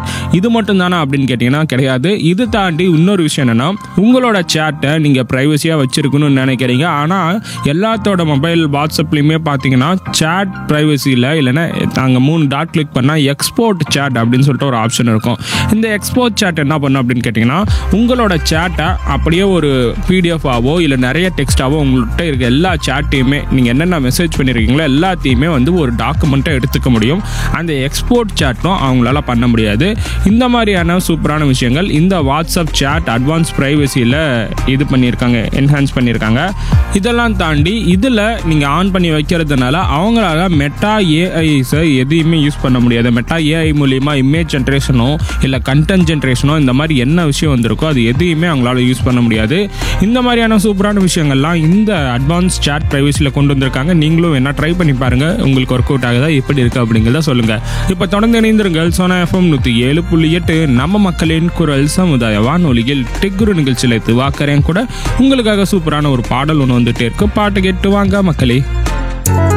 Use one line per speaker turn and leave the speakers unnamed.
இது மட்டும் தானா அப்படின்னு கேட்டிங்கன்னா கிடையாது இது தாண்டி இன்னொரு விஷயம் என்னென்னா உங்களோட சேட்டை நீங்கள் ப்ரைவசியாக வச்சுருக்கணும்னு நினைக்கிறீங்க ஆனால் எல்லாத்தோட மொபைல் வாட்ஸ்அப்லேயுமே பார்த்தீங்கன்னா சேட் ப்ரைவசியில் இல்லைன்னா நாங்கள் மூணு டாட் கிளிக் பண்ணால் எக்ஸ்போர்ட் சேட் அப்படின்னு சொல்லிட்டு ஒரு ஆப்ஷன் இருக்கும் இந்த எக்ஸ்போர்ட் சேட் என்ன பண்ணும் அப்படின்னு கேட்டிங்கன்னா உங்களோட சேட்டை அப்படியே ஒரு பிடிஎஃபாவோ இல்லை நிறைய டெக்ஸ்டாவோ உங்கள்கிட்ட இருக்க எல்லா சேட்டையுமே நீங்கள் என்னென்ன மெசேஜ் பண்ணியிருக்கீங்களோ எல்லாத்தையுமே வந்து ஒரு டாக்குமெண்ட்டை எடுத்துக்க முடியும் அந்த எக்ஸ்போர்ட் சேட்டும் அவங்களால பண்ண முடியாது இந்த மாதிரியான சூப்பரான விஷயங்கள் இந்த வாட்ஸ்அப் சேட் அட்வான்ஸ் ப்ரைவசியில் இது பண்ணியிருக்காங்க என்ஹான்ஸ் பண்ணியிருக்காங்க இதெல்லாம் தாண்டி இதில் நீங்கள் ஆன் பண்ணி வைக்கிறதுனால அவங்களால மெட்டா ஏஐஸை எதையுமே யூஸ் பண்ண முடியாது மெட்டா ஏஐ மூலியமாக இமேஜ் ஜென்ரேஷனோ இல்லை கண்டென்ட் ஜென்ரேஷனோ இந்த மாதிரி என்ன விஷயம் வந்திருக்கோ அது எதையுமே அவங்களால யூஸ் பண்ண முடியாது இந்த மாதிரியான சூப்பரான விஷயங்கள்லாம் இந்த அட்வான்ஸ் சேட் ப்ரைவசியில் கொண்டு வந்திருக்காங்க நீங்களும் என்ன ட்ரை பண்ணி பாருங்க உங்களுக்கு ஒர்க் அவுட் ஆகுதா எப்படி இருக்கு அப்படிங்கிறத சொல்லுங்க இப்போ தொடர்ந்து இணைந்திருங்கள் சோனா எஃப்எம் நூற்றி ஏழு புள்ளி எட்டு நம்ம மக்களின் குரல் சமுதாய வானொலியில் டெக்குரு நிகழ்ச்சியில் துவாக்கரேன் கூட உங்களுக்காக சூப்பரான ஒரு பாடல் ஒன்று வந்துட்டே இருக்கு பாட்டு கேட்டு வாங்க மக்களே